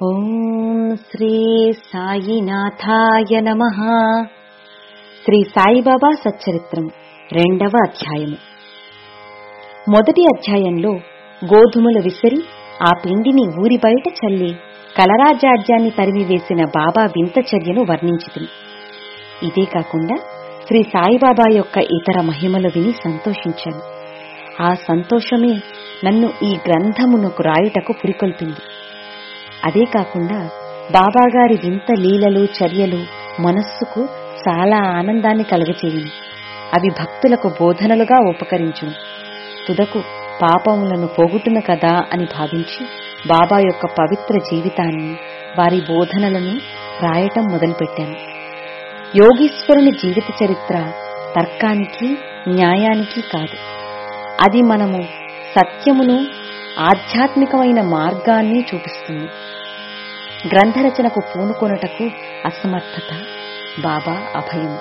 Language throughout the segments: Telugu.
ఓం శ్రీ సాయినాథాయ నమ శ్రీ సాయిబాబా సచ్చరిత్రం రెండవ అధ్యాయము మొదటి అధ్యాయంలో గోధుమలు విసిరి ఆ పిండిని ఊరి బయట చల్లి కలరాజాడ్యాన్ని తరిమివేసిన బాబా వింత చర్యను వర్ణించింది ఇదే కాకుండా శ్రీ సాయిబాబా యొక్క ఇతర మహిమలు విని సంతోషించాను ఆ సంతోషమే నన్ను ఈ గ్రంథమునకు రాయుటకు పురికొల్పింది అదే కాకుండా బాబాగారి వింత లీలలు చర్యలు మనస్సుకు చాలా ఆనందాన్ని కలగచేయును అవి భక్తులకు బోధనలుగా ఉపకరించును తుదకు పాపములను పోగొట్టును కదా అని భావించి బాబా యొక్క పవిత్ర జీవితాన్ని వారి బోధనలను రాయటం మొదలుపెట్టాను యోగీశ్వరుని జీవిత చరిత్ర తర్కానికి న్యాయానికి కాదు అది మనము సత్యమును ఆధ్యాత్మికమైన మార్గాన్ని చూపిస్తుంది గ్రంథరచనకు పూనుకొనుటకు అసమర్థత బాబా అభయం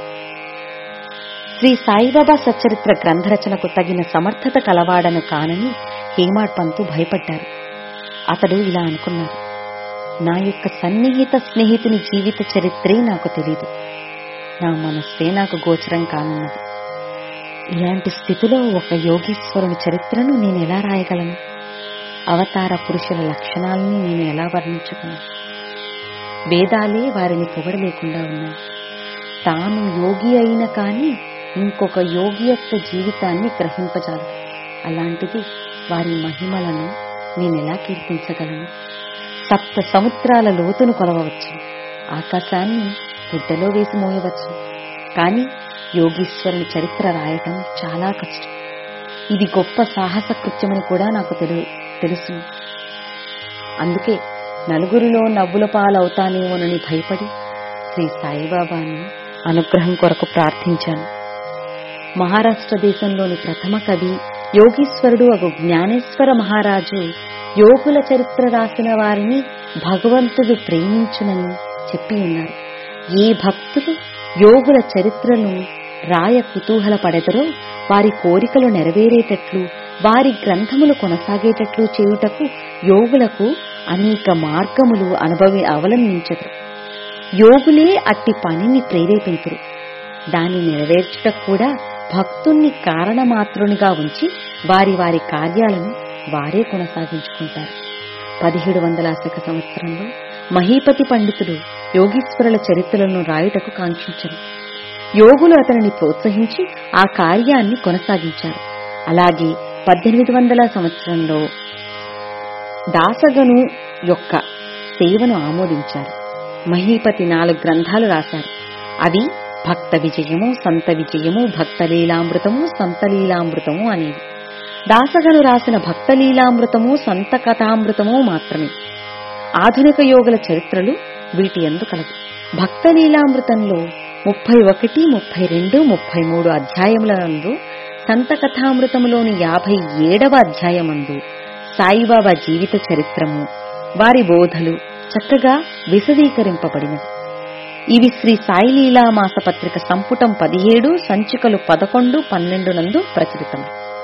శ్రీ సాయిబాబా సచ్చరిత్ర గ్రంథరచనకు తగిన సమర్థత కలవాడను కానని హేమాడ్ పంతు భయపడ్డారు అతడు ఇలా అనుకున్నారు నా యొక్క సన్నిహిత స్నేహితుని జీవిత చరిత్రే నాకు తెలీదు నా మనస్సే నాకు గోచరం కానున్నది ఇలాంటి స్థితిలో ఒక యోగీశ్వరుని చరిత్రను నేను ఎలా రాయగలను అవతార పురుషుల లక్షణాలని నేను ఎలా వర్ణించగలను వేదాలే వారిని పొగడలేకుండా ఉన్నాయి తాను యోగి అయిన కానీ ఇంకొక యోగి యొక్క జీవితాన్ని గ్రహింపజాలదు అలాంటిది వారి మహిమలను నేను ఎలా కీర్తించగలను సప్త సముద్రాల లోతును కొలవవచ్చు ఆకాశాన్ని గుడ్డలో వేసి మోయవచ్చు కానీ యోగీశ్వరుని చరిత్ర రాయటం చాలా కష్టం ఇది గొప్ప సాహస కృత్యమని కూడా నాకు తెలు తెలుసు అందుకే నలుగురిలో నవ్వుల పాలవుతానేమోనని భయపడి శ్రీ సాయిబాబాను అనుగ్రహం కొరకు ప్రార్థించాను మహారాష్ట్ర దేశంలోని ప్రథమ కవి యోగీశ్వరుడు అగు జ్ఞానేశ్వర మహారాజు యోగుల చరిత్ర రాసిన వారిని భగవంతుడు ప్రేమించునని చెప్పి ఉన్నారు ఏ భక్తులు యోగుల చరిత్రను రాయ కుతూహల పడెదరో వారి కోరికలు నెరవేరేటట్లు వారి గ్రంథములు కొనసాగేటట్లు చేయుటకు యోగులకు అనేక మార్గములు అనుభవి అవలంబించదు యోగులే అట్టి పనిని ప్రేరేపించరు దాన్ని నెరవేర్చుటకు కూడా భక్తుణ్ణి కారణమాత్రునిగా ఉంచి వారి వారి కార్యాలను వారే కొనసాగించుకుంటారు పదిహేడు వందల శక సంవత్సరంలో మహీపతి పండితుడు యోగీశ్వరుల చరిత్రలను రాయుటకు కాంక్షించరు యోగులు అతనిని ప్రోత్సహించి ఆ కార్యాన్ని కొనసాగించారు అలాగే పద్దెనిమిది వందల సంవత్సరంలో దాసగను యొక్క సేవను ఆమోదించారు మహీపతి నాలుగు గ్రంథాలు రాశారు అవి భక్త విజయము సంత విజయము భక్తలీలామృతము సంతలీలామృతము అనేవి దాసగను రాసిన భక్తలీలామృతము సంత కథామృతము మాత్రమే ఆధునిక యోగుల చరిత్రలు వీటి ఎందు కలవు భక్తలీలామృతంలో ముప్పై ఒకటి ముప్పై రెండు ముప్పై మూడు అధ్యాయములందు సంత కథామృతములోని యాభై ఏడవ అధ్యాయమందు సాయిబాబా జీవిత చరిత్రము వారి బోధలు చక్కగా విశదీకరింపబడినవి ఇవి శ్రీ సాయిలీలా మాసపత్రిక సంపుటం పదిహేడు సంచికలు పదకొండు పన్నెండు నందు ప్రచురితం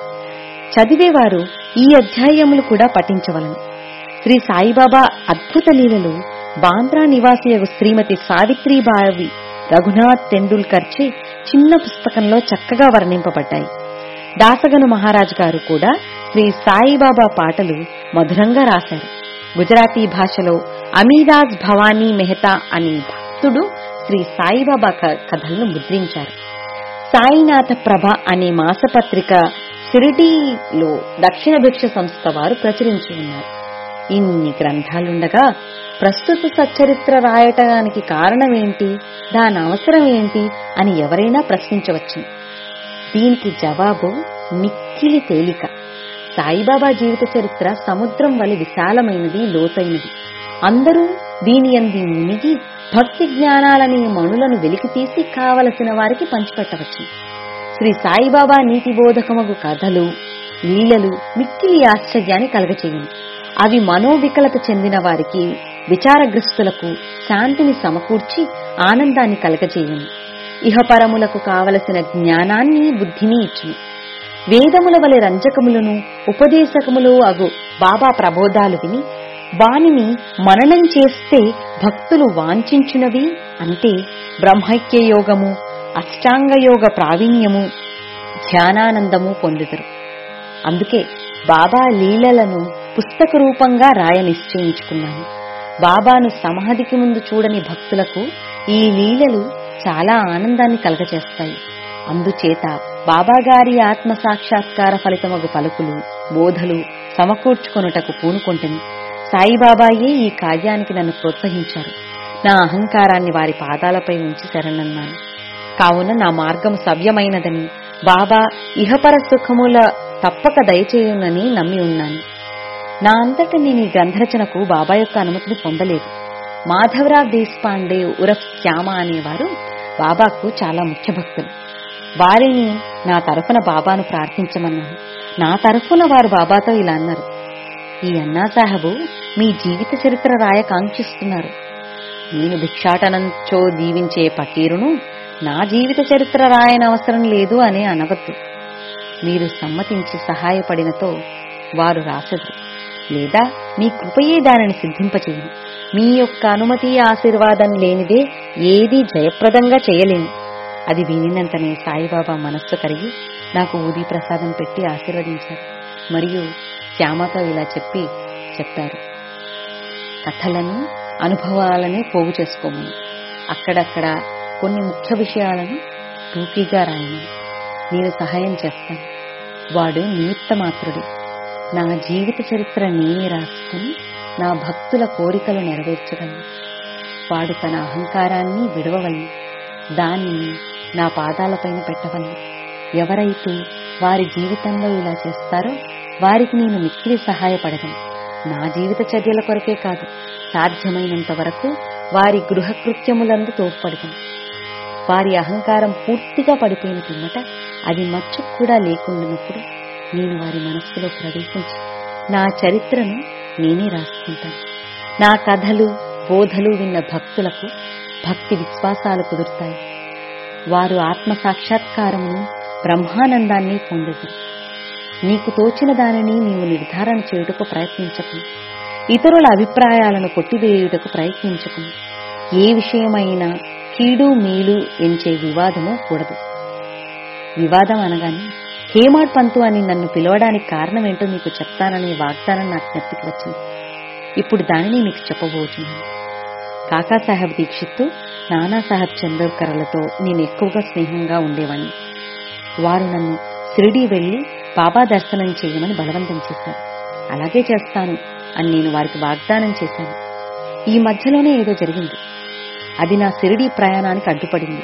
చదివేవారు ఈ అధ్యాయములు కూడా పఠించవలను శ్రీ సాయిబాబా అద్భుత లీలలు బాంద్రా నివాసియగు శ్రీమతి సావిత్రీబావి రఘునాథ్ తెండూల్కర్ చే చిన్న పుస్తకంలో చక్కగా వర్ణింపబడ్డాయి దాసగను మహారాజ్ గారు కూడా శ్రీ సాయిబాబా పాటలు మధురంగా రాశారు గుజరాతీ భాషలో అమీరాజ్ భవానీ మెహతా అనే భక్తుడు శ్రీ సాయిబాబా కథలను ముద్రించారు సాయినాథ ప్రభ అనే మాసపత్రిక షిరిడీలో దక్షిణ భిక్ష సంస్థ వారు ప్రచురించి ఉన్నారు ఇన్ని గ్రంథాలుండగా ప్రస్తుత సచ్చరిత్ర రాయటానికి కారణమేంటి దాని అవసరం ఏంటి అని ఎవరైనా ప్రశ్నించవచ్చు దీనికి జవాబు మిక్కిలి తేలిక సాయిబాబా జీవిత చరిత్ర సముద్రం వలె విశాలమైనది లోతైనది అందరూ దీని అంది మునిగి భక్తి జ్ఞానాలనే మణులను వెలికితీసి కావలసిన వారికి పంచిపెట్టవచ్చు శ్రీ సాయిబాబా నీతి బోధకమగు కథలు లీలలు మిక్కిలి ఆశ్చర్యాన్ని కలగచేయను అవి మనోవికలత చెందిన వారికి విచారగ్రస్తులకు శాంతిని సమకూర్చి ఆనందాన్ని కలగచేయను ఇహపరములకు కావలసిన జ్ఞానాన్ని బుద్ధిని ఇచ్చును వేదముల వలె రంజకములను ఉపదేశకములు అగు బాబా ప్రబోధాలు విని వానిని మననం చేస్తే భక్తులు వాంఛించునవి అంటే బ్రహ్మైక్య యోగము అష్టాంగ యోగ ప్రావీణ్యము ధ్యానానందము పొందుతారు అందుకే బాబా లీలలను పుస్తక రూపంగా రాయ నిశ్చయించుకున్నాను బాబాను సమాధికి ముందు చూడని భక్తులకు ఈ లీలలు చాలా ఆనందాన్ని కలగచేస్తాయి అందుచేత బాబాగారి ఆత్మ సాక్షాత్కార ఫలితమగు పలుకులు బోధలు సమకూర్చుకొనుటకు పూనుకొంటిని సాయిబాబాయే ఈ కార్యానికి నన్ను ప్రోత్సహించారు నా అహంకారాన్ని వారి పాదాలపై ఉంచి శరణన్నాను కావున నా మార్గం సవ్యమైనదని బాబా ఇహపర సుఖముల తప్పక దయచేయునని నమ్మి ఉన్నాను నా అంతట నేను ఈ గ్రంథరచనకు బాబా యొక్క అనుమతిని పొందలేదు మాధవరావ్ దేశపాండే ఉరఫ్ శ్యామ అనేవారు బాబాకు చాలా ముఖ్య భక్తులు వారిని నా తరఫున బాబాను ప్రార్థించమన్నాను నా తరఫున వారు బాబాతో ఇలా అన్నారు ఈ అన్నా సాహబు మీ జీవిత చరిత్ర రాయ కాంక్షిస్తున్నారు నేను భిక్షాటనంచో దీవించే పకీరును నా జీవిత చరిత్ర రాయనవసరం లేదు అని అనవద్దు మీరు సమ్మతించి సహాయపడినతో వారు రాసెదరు లేదా మీ కృపయే దానిని సిద్ధింపచేయను మీ యొక్క అనుమతి ఆశీర్వాదం లేనిదే ఏదీ జయప్రదంగా చేయలేను అది వినినంతనే సాయిబాబా మనస్సు కరిగి నాకు ఊది ప్రసాదం పెట్టి ఆశీర్వదించారు మరియు శ్యామతో ఇలా చెప్పి చెప్పారు కథలను అనుభవాలని పోగు చేసుకోమని అక్కడక్కడ కొన్ని ముఖ్య విషయాలను టూకీగా రాయను నేను సహాయం చేస్తాను వాడు నిమిత్త మాత్రుడు నా జీవిత చరిత్ర నేనే రాసుకుని నా భక్తుల కోరికలు నెరవేర్చగలను వాడు తన అహంకారాన్ని విడవవలను దానిని నా పాదాలపైన పెట్టవలను ఎవరైతే వారి జీవితంలో ఇలా చేస్తారో వారికి నేను మిక్కిలి సహాయపడగలను నా జీవిత చర్యల కొరకే కాదు సాధ్యమైనంత వరకు వారి గృహకృత్యములందు తోడ్పడగలను వారి అహంకారం పూర్తిగా పడిపోయిన పిమ్మట అది మచ్చు కూడా లేకుండానప్పుడు నేను వారి మనస్సులో ప్రవేశించి నా చరిత్రను నేనే రాసుకుంటాను నా కథలు బోధలు విన్న భక్తులకు భక్తి విశ్వాసాలు కుదురుతాయి వారు ఆత్మ సాక్షాత్కారమును బ్రహ్మానందాన్ని పొందుతారు నీకు తోచిన దానిని నీవు నిర్ధారణ చేయుటకు ప్రయత్నించకు ఇతరుల అభిప్రాయాలను కొట్టివేయుటకు ప్రయత్నించకు ఏ విషయమైనా కీడు మేలు ఎంచే వివాదము కూడదు వివాదం అనగానే హేమాడ్ పంతు అని నన్ను పిలవడానికి కారణం ఏంటో మీకు చెప్తాననే వాగ్దానం నాకు జ్ఞప్తికి వచ్చింది ఇప్పుడు దానిని మీకు చెప్పబోతున్నాను కాకాసాహెబ్ దీక్షిత్తు నానాసాహెబ్ చందోర్కర్లతో నేను ఎక్కువగా స్నేహంగా ఉండేవాణ్ణి వారు నన్ను షిరిడీ వెళ్లి బాబా దర్శనం చేయమని బలవంతం చేశారు అలాగే చేస్తాను అని నేను వారికి వాగ్దానం చేశాను ఈ మధ్యలోనే ఏదో జరిగింది అది నా షిరిడీ ప్రయాణానికి అడ్డుపడింది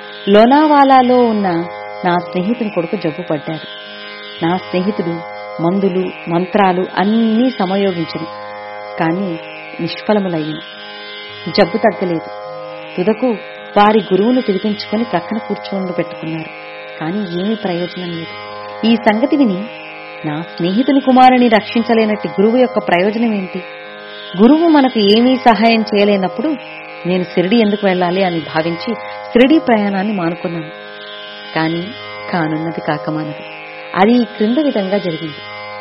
లోనావాలాలో ఉన్న నా స్నేహితుని కొడుకు జబ్బు పడ్డారు నా స్నేహితుడు మందులు మంత్రాలు అన్నీ సమయోగించను కానీ నిష్ఫలములయ్యను జబ్బు తగ్గలేదు తుదకు వారి గురువును పిలిపించుకొని ప్రక్కన కూర్చోండు పెట్టుకున్నారు కానీ ఏమీ ప్రయోజనం లేదు ఈ సంగతి విని నా స్నేహితుని కుమారుని రక్షించలేనట్టి గురువు యొక్క ప్రయోజనం ఏంటి గురువు మనకు ఏమీ సహాయం చేయలేనప్పుడు నేను సిరిడి ఎందుకు వెళ్ళాలి అని భావించి సిరిడి ప్రయాణాన్ని మానుకున్నాను కానీ కానున్నది కాకమానది అది ఈ క్రింద విధంగా జరిగింది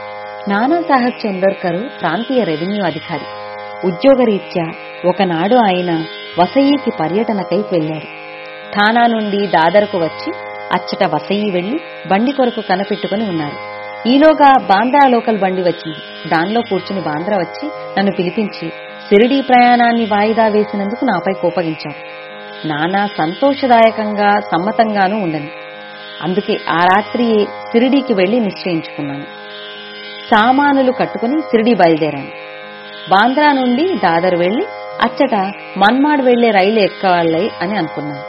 నానాసాహెబ్ చందోర్కర్ ప్రాంతీయ రెవెన్యూ అధికారి ఉద్యోగరీత్యా ఒకనాడు ఆయన వసయికి పర్యటనకై వెళ్లారు ఠానా నుండి దాదరకు వచ్చి అచ్చట వసయి వెళ్లి బండి కొరకు కనపెట్టుకుని ఉన్నారు ఈలోగా బాంద్రా లోకల్ బండి వచ్చింది దానిలో కూర్చుని బాంద్రా వచ్చి నన్ను పిలిపించి సిరిడీ ప్రయాణాన్ని వాయిదా వేసినందుకు నాపై కోపగించారు నానా సంతోషదాయకంగా సమ్మతంగానూ ఉండను అందుకే ఆ రాత్రి సిరిడీకి వెళ్లి నిశ్చయించుకున్నాను సామానులు కట్టుకుని సిరిడి బయలుదేరాను బాంద్రా నుండి దాదర్ వెళ్లి అచ్చట మన్మాడ్ వెళ్లే రైలు ఎక్కాలి అని అనుకున్నాను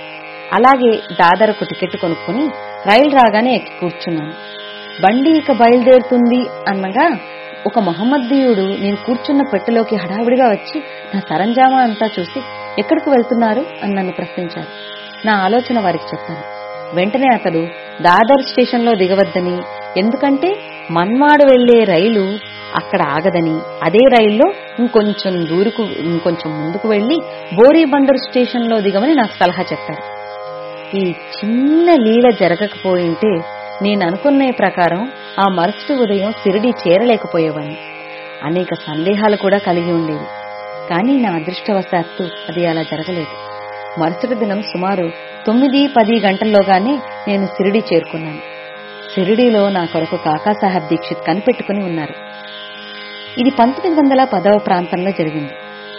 అలాగే దాదరకు టికెట్ కొనుక్కుని రైలు రాగానే ఎక్కి కూర్చున్నాను బండి ఇక బయలుదేరుతుంది అన్నగా ఒక మహమ్మద్దీయుడు నేను కూర్చున్న పెట్టెలోకి హడావిడిగా వచ్చి నా సరంజామా అంతా చూసి ఎక్కడికి వెళ్తున్నారు అని నన్ను ప్రశ్నించారు నా ఆలోచన వారికి చెప్పాను వెంటనే అతడు దాదర్ స్టేషన్లో దిగవద్దని ఎందుకంటే మన్మాడు వెళ్లే రైలు అక్కడ ఆగదని అదే రైల్లో ఇంకొంచెం దూరుకు ఇంకొంచెం ముందుకు వెళ్లి బోరీబందర్ స్టేషన్లో దిగమని నాకు సలహా చెప్పారు ఈ చిన్న లీల జరగకపోయింటే నేను అనుకునే ప్రకారం ఆ మరుసటి ఉదయం సిరిడి చేరలేకపోయేవాణ్ణి అనేక సందేహాలు కూడా కలిగి ఉండేవి కానీ నా అదృష్టవశాత్తు అది అలా జరగలేదు మరుసటి దినం సుమారు తొమ్మిది పది గంటల్లోగానే నేను సిరిడి చేరుకున్నాను సిరిడిలో నా కొరకు కాకాసాహెబ్ దీక్షిత్ కనిపెట్టుకుని ఉన్నారు ఇది పంతొమ్మిది వందల పదవ ప్రాంతంలో జరిగింది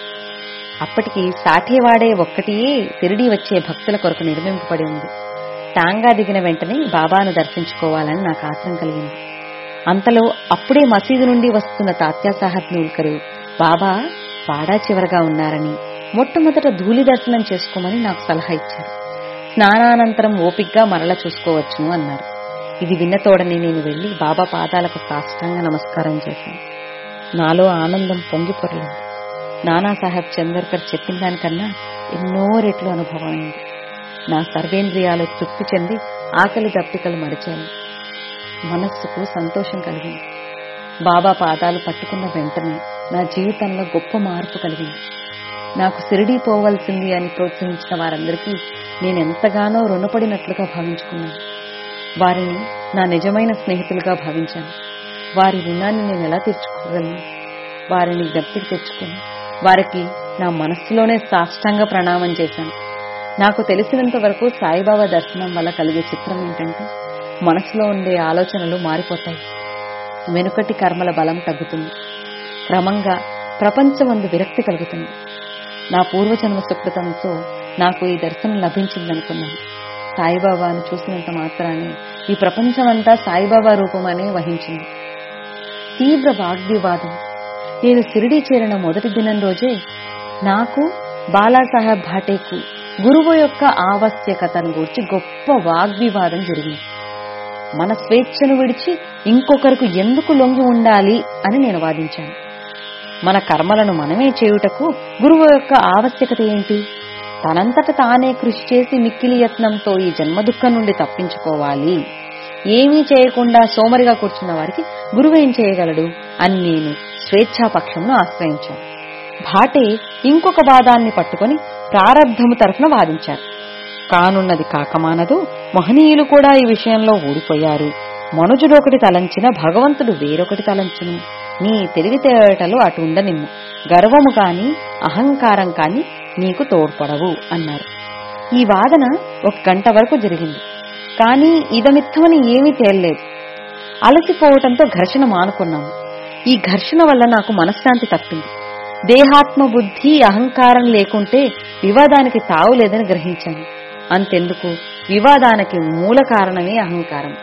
అప్పటికి సాఠేవాడే ఒక్కటియే సిరిడి వచ్చే భక్తుల కొరకు నిర్మింపబడి ఉంది టాంగా దిగిన వెంటనే బాబాను దర్శించుకోవాలని నాకు ఆత్రం కలిగింది అంతలో అప్పుడే మసీదు నుండి వస్తున్న తాత్యాసాహెబ్ నూల్కరు బాబా వాడా చివరగా ఉన్నారని మొట్టమొదట ధూళి దర్శనం చేసుకోమని నాకు సలహా ఇచ్చారు స్నానానంతరం ఓపిగ్గా మరల చూసుకోవచ్చును అన్నారు ఇది విన్న తోడని నేను వెళ్లి బాబా పాదాలకు సాష్టాంగ నమస్కారం చేశాను నాలో ఆనందం పొంగి పొరలింది నానాసాహెబ్ చందర్కర్ చెప్పిన దానికన్నా ఎన్నో రెట్లు అనుభవం అయింది నా సర్వేంద్రియాలు తృప్తి చెంది ఆకలి దప్పికలు మరిచాయి మనస్సుకు సంతోషం కలిగింది బాబా పాదాలు పట్టుకున్న వెంటనే నా జీవితంలో గొప్ప మార్పు కలిగింది నాకు సిరిడి పోవలసింది అని ప్రోత్సహించిన వారందరికీ నేను ఎంతగానో రుణపడినట్లుగా భావించుకున్నాను వారిని నా నిజమైన స్నేహితులుగా భావించాను వారి రుణాన్ని నేను ఎలా తీర్చుకోగలను వారిని గట్టికి తెచ్చుకుని వారికి నా మనస్సులోనే సాష్టాంగ ప్రణామం చేశాను నాకు తెలిసినంత వరకు సాయిబాబా దర్శనం వల్ల కలిగే చిత్రం ఏంటంటే మనసులో ఉండే ఆలోచనలు మారిపోతాయి వెనుకటి కర్మల బలం తగ్గుతుంది క్రమంగా ప్రపంచమందు విరక్తి కలుగుతుంది నా పూర్వజన్మ సుకృతంతో నాకు ఈ దర్శనం లభించిందనుకున్నాను సాయిబాబాను చూసినంత మాత్రానే ఈ ప్రపంచమంతా సాయిబాబా రూపమనే వహించింది తీవ్ర వాగ్వివాదం నేను సిరిడి చేరిన మొదటి దినం రోజే నాకు బాలాసాహెబ్ భాటేకు గురువు యొక్క ఆవశ్యకతను గురించి గొప్ప వాగ్వివాదం జరిగింది మన స్వేచ్ఛను విడిచి ఇంకొకరికి ఎందుకు లొంగి ఉండాలి అని నేను వాదించాను మన కర్మలను మనమే చేయుటకు గురువు యొక్క ఆవశ్యకత ఏంటి తనంతట తానే కృషి చేసి మిక్కిలి యత్నంతో ఈ జన్మ దుఃఖం నుండి తప్పించుకోవాలి ఏమీ చేయకుండా సోమరిగా కూర్చున్న వారికి గురువు ఏం చేయగలడు అని నేను స్వేచ్ఛాపక్షంను ఆశ్రయించాను భాటే ఇంకొక వాదాన్ని పట్టుకొని ప్రారంధము తరఫున వాదించారు కానున్నది కాకమానదు మహనీయులు కూడా ఈ విషయంలో ఓడిపోయారు మనుజుడు ఒకటి తలంచిన భగవంతుడు వేరొకటి తలంచును నీ తెలివితేటలు అటు ఉండనిమ్ము గర్వము కాని అహంకారం కాని నీకు తోడ్పడవు అన్నారు ఈ వాదన ఒక గంట వరకు జరిగింది కానీ ఇదమిత్తమని ఏమీ తేలలేదు అలసిపోవటంతో ఘర్షణ మానుకున్నాము ఈ ఘర్షణ వల్ల నాకు మనశ్శాంతి తప్పింది దేహాత్మ బుద్ధి అహంకారం లేకుంటే వివాదానికి తావు లేదని గ్రహించాను అంతెందుకు వివాదానికి మూల కారణమే అహంకారం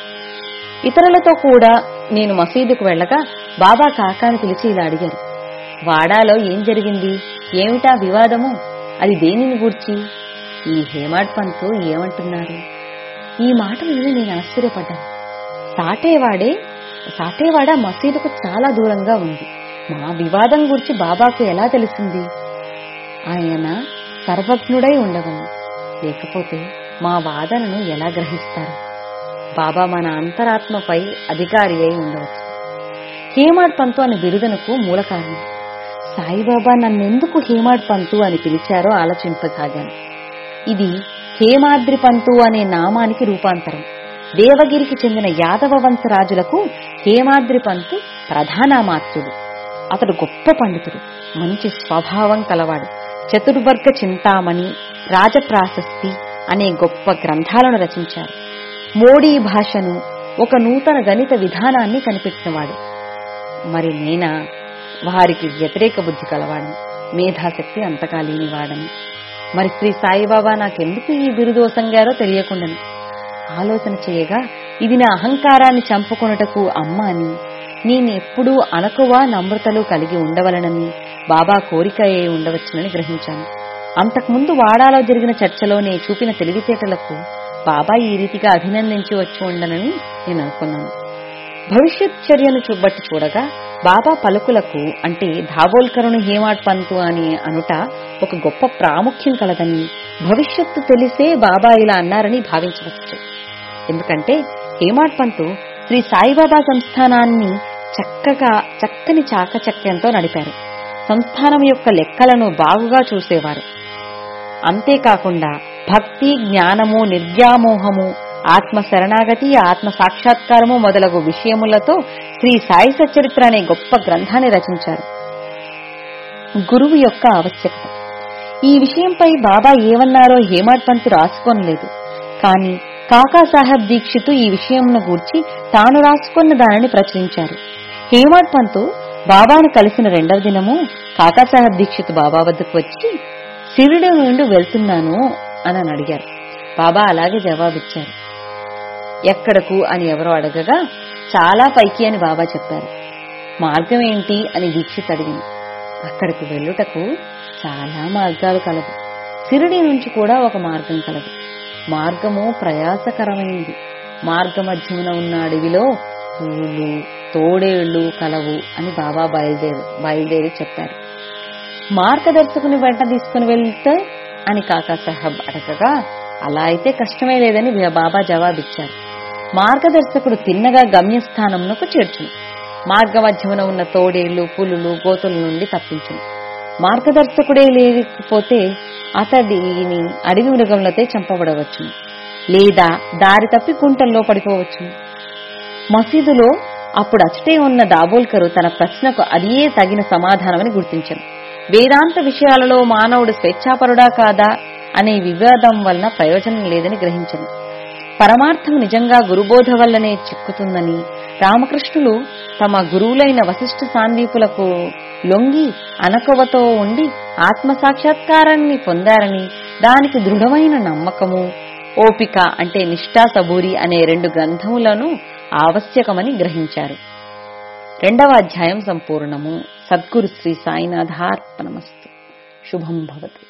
ఇతరులతో కూడా నేను మసీదుకు వెళ్ళగా బాబా కాకాని పిలిచి ఇలా అడిగారు వాడాలో ఏం జరిగింది ఏమిటా వివాదము అది దేనిని గూర్చి ఈ హేమాడ్ పంతు ఏమంటున్నారు ఈ మాటలు విని నేను ఆశ్చర్యపడ్డాను సాటేవాడే సాటేవాడ మసీదుకు చాలా దూరంగా ఉంది మా వివాదం గురించి బాబాకు ఎలా తెలిసింది ఆయన సర్వజ్ఞుడై ఉండవను లేకపోతే మా వాదనను ఎలా గ్రహిస్తారు బాబా మన అంతరాత్మపై అధికారి అయి ఉండవచ్చు హేమాడ్ పంతు అని బిరుదనకు మూల కారణం సాయిబాబా నన్నెందుకు హేమాడ్ పంతు అని పిలిచారో ఆలోచింపసాగాను ఇది హేమాద్రి పంతు అనే నామానికి రూపాంతరం దేవగిరికి చెందిన యాదవ వంశరాజులకు హేమాద్రి పంతు ప్రధానమాత్యుడు అతడు గొప్ప పండితుడు మంచి స్వభావం కలవాడు చతుర్వర్గ చింతామణి రాజప్రాశస్తి అనే గొప్ప గ్రంథాలను రచించారు మోడీ భాషను ఒక నూతన గణిత విధానాన్ని కనిపెట్టినవాడు మరి నేనా వారికి వ్యతిరేక బుద్ధి కలవాడని మేధాశక్తి అంతగా లేనివాడని మరి శ్రీ సాయిబాబా నాకెందుకు ఈ బిరుదు వసంగారో తెలియకుండాను ఆలోచన చేయగా ఇది నా అహంకారాన్ని చంపుకొనుటకు అమ్మ అని నేను ఎప్పుడూ అనకువ నమ్రతలు కలిగి ఉండవలనని బాబా కోరిక అయి ఉండవచ్చునని గ్రహించాను అంతకుముందు వాడాలో జరిగిన చర్చలో నేను చూపిన తెలివితేటలకు బాబా ఈ రీతిగా అభినందించి వచ్చి ఉండనని నేను అనుకున్నాను భవిష్యత్ చర్యను చూబట్టి చూడగా బాబా పలుకులకు అంటే ధాబోల్కరుని హేమాడ్ పంతు అని అనుట ఒక గొప్ప ప్రాముఖ్యం కలదని భవిష్యత్తు తెలిసే బాబా ఇలా అన్నారని భావించవచ్చు ఎందుకంటే హేమాడ్ పంతు శ్రీ సాయిబాబా సంస్థానాన్ని చక్కగా చక్కని చాకచక్యంతో నడిపారు సంస్థానం యొక్క లెక్కలను బాగుగా చూసేవారు అంతేకాకుండా భక్తి జ్ఞానము నిర్వ్యామోహము ఆత్మ శరణాగతి ఆత్మ సాక్షాత్కారము మొదలగు విషయములతో శ్రీ సాయి సచరిత్ర అనే గొప్ప గ్రంథాన్ని రచించారు గురువు యొక్క ఆవశ్యకత ఈ విషయంపై బాబా ఏమన్నారో హేమాడ్ పంత్ రాసుకోనలేదు కాని కాకాసాహెబ్ దీక్షితు ఈ విషయంను గూర్చి తాను రాసుకున్న దానిని ప్రచురించారు హేమాడ్ పంతు బాబాను కలిసిన రెండవ దినము కాకాసాహెబ్ దీక్షిత్ బాబా వద్దకు వచ్చి సిరిడి నుండి వెళ్తున్నాను అని అడిగారు బాబా అలాగే జవాబిచ్చారు ఎక్కడకు అని ఎవరో అడగగా చాలా పైకి అని బాబా చెప్పారు మార్గం ఏంటి అని దీక్షిత్ అడిగింది అక్కడికి వెళ్ళుటకు చాలా మార్గాలు కలవు సిరిడి నుంచి కూడా ఒక మార్గం కలదు మార్గము ప్రయాసకరమైంది మార్గ మధ్యమున ఉన్న అడవిలో పూలు తోడేళ్లు కలవు అని బాబా బయలుదేరి బయలుదేరి చెప్పారు మార్గదర్శకుని వెంట తీసుకుని వెళ్తే అని కాకా సాహబ్ అడగగా అలా అయితే కష్టమే లేదని బాబా జవాబిచ్చారు మార్గదర్శకుడు తిన్నగా గమ్యస్థానమునకు చేర్చును మార్గ మధ్యమున ఉన్న తోడేళ్లు పులులు గోతుల నుండి తప్పించును మార్గదర్శకుడే లేకపోతే అతడిని అడవి మృగములతో చంపబడవచ్చును లేదా దారి తప్పి కుంటల్లో పడిపోవచ్చును మసీదులో అప్పుడు అచటే ఉన్న దాబోల్కరు తన ప్రశ్నకు అదియే తగిన సమాధానమని గుర్తించను వేదాంత విషయాలలో మానవుడు స్వేచ్ఛాపరుడా కాదా అనే వివాదం వలన ప్రయోజనం లేదని గ్రహించను పరమార్థం నిజంగా గురుబోధ వల్లనే చిక్కుతుందని రామకృష్ణులు తమ గురువులైన వశిష్ఠ సాందీపులకు లొంగి అనకవతో ఉండి ఆత్మ సాక్షాత్కారాన్ని పొందారని దానికి దృఢమైన నమ్మకము ఓపిక అంటే నిష్ఠా సబూరి అనే రెండు గ్రంథములను ఆవశ్యకమని గ్రహించారు రెండవ అధ్యాయం సంపూర్ణము సద్గురు శ్రీ సాయినాథార్పణమస్తు శుభం భవతు